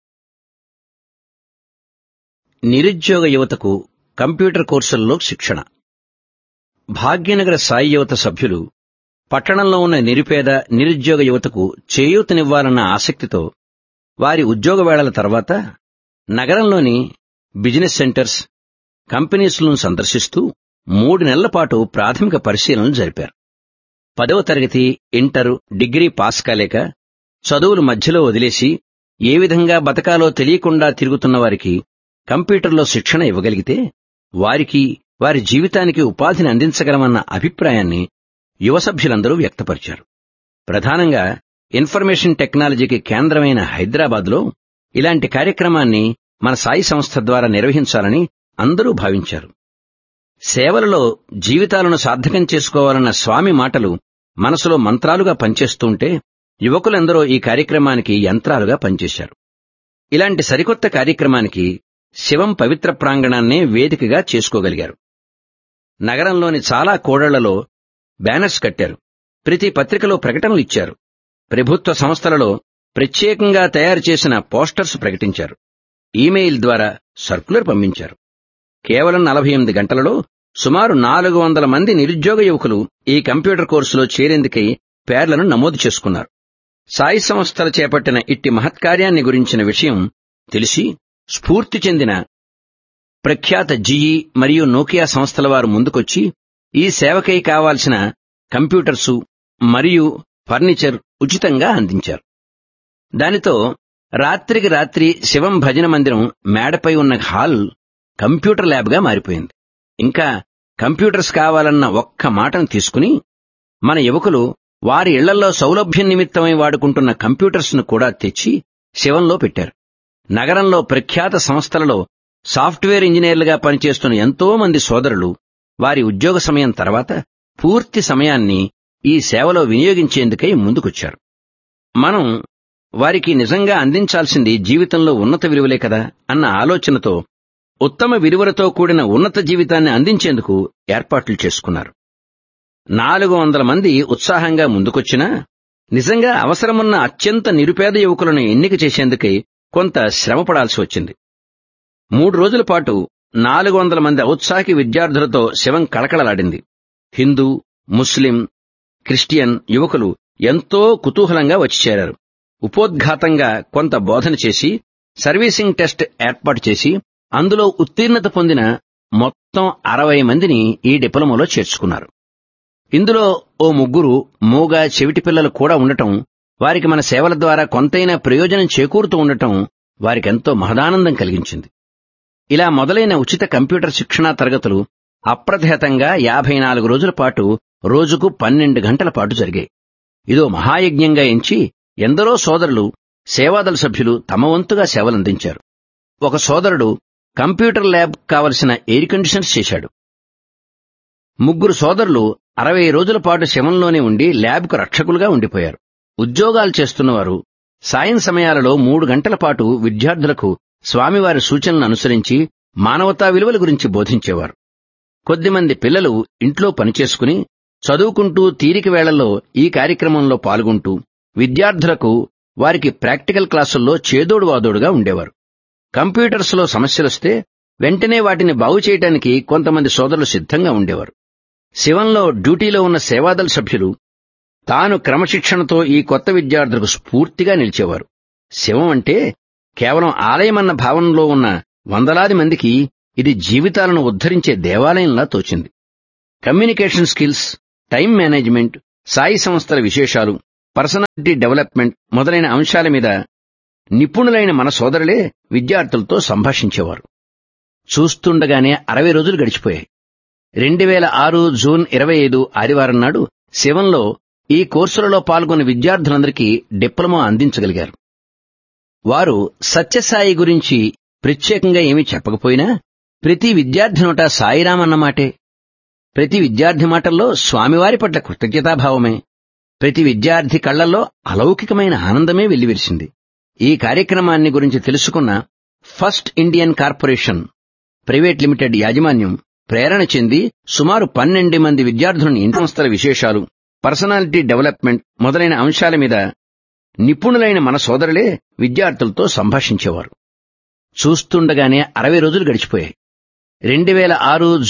నిరుద్యోగ యువతకు కంప్యూటర్ కోర్సుల్లో శిక్షణ భాగ్యనగర సాయి యువత సభ్యులు పట్టణంలో ఉన్న నిరుపేద నిరుద్యోగ యువతకు చేయూతనివ్వాలన్న ఆసక్తితో వారి ఉద్యోగ వేళల తర్వాత నగరంలోని బిజినెస్ సెంటర్స్ కంపెనీస్లను సందర్శిస్తూ మూడు నెలల పాటు ప్రాథమిక పరిశీలనలు జరిపారు పదవ తరగతి ఇంటర్ డిగ్రీ పాస్ కాలేక చదువులు మధ్యలో వదిలేసి ఏ విధంగా బతకాలో తెలియకుండా తిరుగుతున్న వారికి కంప్యూటర్లో శిక్షణ ఇవ్వగలిగితే వారికి వారి జీవితానికి ఉపాధిని అందించగలమన్న అభిప్రాయాన్ని యువ సభ్యులందరూ వ్యక్తపరిచారు ప్రధానంగా ఇన్ఫర్మేషన్ టెక్నాలజీకి కేంద్రమైన హైదరాబాద్లో ఇలాంటి కార్యక్రమాన్ని మన సాయి సంస్థ ద్వారా నిర్వహించాలని అందరూ భావించారు సేవలలో జీవితాలను సార్థకం చేసుకోవాలన్న స్వామి మాటలు మనసులో మంత్రాలుగా పనిచేస్తుంటే యువకులందరూ ఈ కార్యక్రమానికి యంత్రాలుగా పనిచేశారు ఇలాంటి సరికొత్త కార్యక్రమానికి శివం పవిత్ర ప్రాంగణాన్నే వేదికగా చేసుకోగలిగారు నగరంలోని చాలా కోడళ్లలో బ్యానర్స్ కట్టారు ప్రతి పత్రికలో ప్రకటనలు ఇచ్చారు ప్రభుత్వ సంస్థలలో ప్రత్యేకంగా తయారు చేసిన పోస్టర్స్ ప్రకటించారు ఈమెయిల్ ద్వారా సర్కులర్ పంపించారు కేవలం నలభై ఎనిమిది గంటలలో సుమారు నాలుగు వందల మంది నిరుద్యోగ యువకులు ఈ కంప్యూటర్ కోర్సులో చేరేందుకై పేర్లను నమోదు చేసుకున్నారు సాయి సంస్థలు చేపట్టిన ఇట్టి మహత్కార్యాన్ని గురించిన విషయం తెలిసి స్ఫూర్తి చెందిన ప్రఖ్యాత జిఈ మరియు నోకియా సంస్థల వారు ముందుకొచ్చి ఈ సేవకై కావాల్సిన కంప్యూటర్సు మరియు ఫర్నిచర్ ఉచితంగా అందించారు దానితో రాత్రికి రాత్రి శివం భజన మందిరం మేడపై ఉన్న హాల్ కంప్యూటర్ ల్యాబ్గా మారిపోయింది ఇంకా కంప్యూటర్స్ కావాలన్న ఒక్క మాటను తీసుకుని మన యువకులు వారి ఇళ్లలో సౌలభ్యం నిమిత్తమై వాడుకుంటున్న కంప్యూటర్స్ను కూడా తెచ్చి శివంలో పెట్టారు నగరంలో ప్రఖ్యాత సంస్థలలో సాఫ్ట్వేర్ ఇంజనీర్లుగా పనిచేస్తున్న ఎంతో మంది సోదరులు వారి ఉద్యోగ సమయం తర్వాత పూర్తి సమయాన్ని ఈ సేవలో వినియోగించేందుకై ముందుకొచ్చారు మనం వారికి నిజంగా అందించాల్సింది జీవితంలో ఉన్నత విలువలే కదా అన్న ఆలోచనతో ఉత్తమ విలువలతో కూడిన ఉన్నత జీవితాన్ని అందించేందుకు ఏర్పాట్లు చేసుకున్నారు నాలుగు వందల మంది ఉత్సాహంగా ముందుకొచ్చినా నిజంగా అవసరమున్న అత్యంత నిరుపేద యువకులను ఎన్నిక చేసేందుకై కొంత శ్రమపడాల్సి వచ్చింది మూడు రోజుల పాటు నాలుగు వందల మంది ఔత్సాహిక విద్యార్థులతో శివం కళకళలాడింది హిందూ ముస్లిం క్రిస్టియన్ యువకులు ఎంతో కుతూహలంగా వచ్చి చేరారు ఉపోద్ఘాతంగా కొంత బోధన చేసి సర్వీసింగ్ టెస్ట్ ఏర్పాటు చేసి అందులో ఉత్తీర్ణత పొందిన మొత్తం అరవై మందిని ఈ డిప్లొమాలో చేర్చుకున్నారు ఇందులో ఓ ముగ్గురు మూగ చెవిటి పిల్లలు కూడా ఉండటం వారికి మన సేవల ద్వారా కొంతైనా ప్రయోజనం చేకూరుతూ ఉండటం వారికెంతో మహదానందం కలిగించింది ఇలా మొదలైన ఉచిత కంప్యూటర్ శిక్షణా తరగతులు అప్రతిహతంగా యాభై నాలుగు రోజుల పాటు రోజుకు పన్నెండు గంటల పాటు జరిగాయి ఇదో మహాయజ్ఞంగా ఎంచి ఎందరో సోదరులు సేవాదళ సభ్యులు తమ వంతుగా సేవలందించారు ఒక సోదరుడు కంప్యూటర్ ల్యాబ్ కావలసిన ఎయిర్ కండిషన్స్ చేశాడు ముగ్గురు సోదరులు అరవై రోజుల పాటు శవంలోనే ఉండి ల్యాబ్కు రక్షకులుగా ఉండిపోయారు ఉద్యోగాలు చేస్తున్నవారు సాయం సమయాలలో మూడు గంటల పాటు విద్యార్థులకు స్వామివారి సూచనలను అనుసరించి మానవతా విలువల గురించి బోధించేవారు కొద్దిమంది పిల్లలు ఇంట్లో పనిచేసుకుని చదువుకుంటూ తీరిక వేళల్లో ఈ కార్యక్రమంలో పాల్గొంటూ విద్యార్థులకు వారికి ప్రాక్టికల్ క్లాసుల్లో చేదోడు వాదోడుగా ఉండేవారు కంప్యూటర్స్లో సమస్యలొస్తే వెంటనే వాటిని బాగు చేయడానికి కొంతమంది సోదరులు సిద్ధంగా ఉండేవారు శివంలో డ్యూటీలో ఉన్న సేవాదళ సభ్యులు తాను క్రమశిక్షణతో ఈ కొత్త విద్యార్థులకు స్ఫూర్తిగా నిలిచేవారు శివం అంటే కేవలం ఆలయమన్న భావనలో ఉన్న వందలాది మందికి ఇది జీవితాలను ఉద్ధరించే దేవాలయంలా తోచింది communication skills time management Sai సంస్థల విశేషాలు పర్సనాలిటీ డెవలప్మెంట్ మొదలైన అంశాల మీద నిపుణులైన మన సోదరులే విద్యార్థులతో సంభాషించేవారు చూస్తుండగానే అరవై రోజులు గడిచిపోయాయి రెండు వేల ఆరు జూన్ ఇరవై ఐదు ఆదివారం నాడు శివంలో ఈ కోర్సులలో పాల్గొన్న విద్యార్థులందరికీ డిప్లొమా అందించగలిగారు వారు సత్యసాయి గురించి ప్రత్యేకంగా ఏమీ చెప్పకపోయినా ప్రతి విద్యార్థి నోట సాయిరాం అన్నమాటే ప్రతి విద్యార్థి మాటల్లో స్వామివారి పట్ల కృతజ్ఞతాభావమే ప్రతి విద్యార్థి కళ్లల్లో అలౌకికమైన ఆనందమే వెల్లివిరిసింది ఈ కార్యక్రమాన్ని గురించి తెలుసుకున్న first Indian corporation private limited యాజమాన్యం ప్రేరణ చెంది సుమారు పన్నెండు మంది విద్యార్థులను ఇంటి సంస్థల విశేషాలు పర్సనాలిటీ డెవలప్మెంట్ మొదలైన అంశాల మీద నిపుణులైన మన సోదరులే విద్యార్థులతో సంభాషించేవారు చూస్తుండగానే అరవై రోజులు గడిచిపోయాయి రెండు వేల ఆరు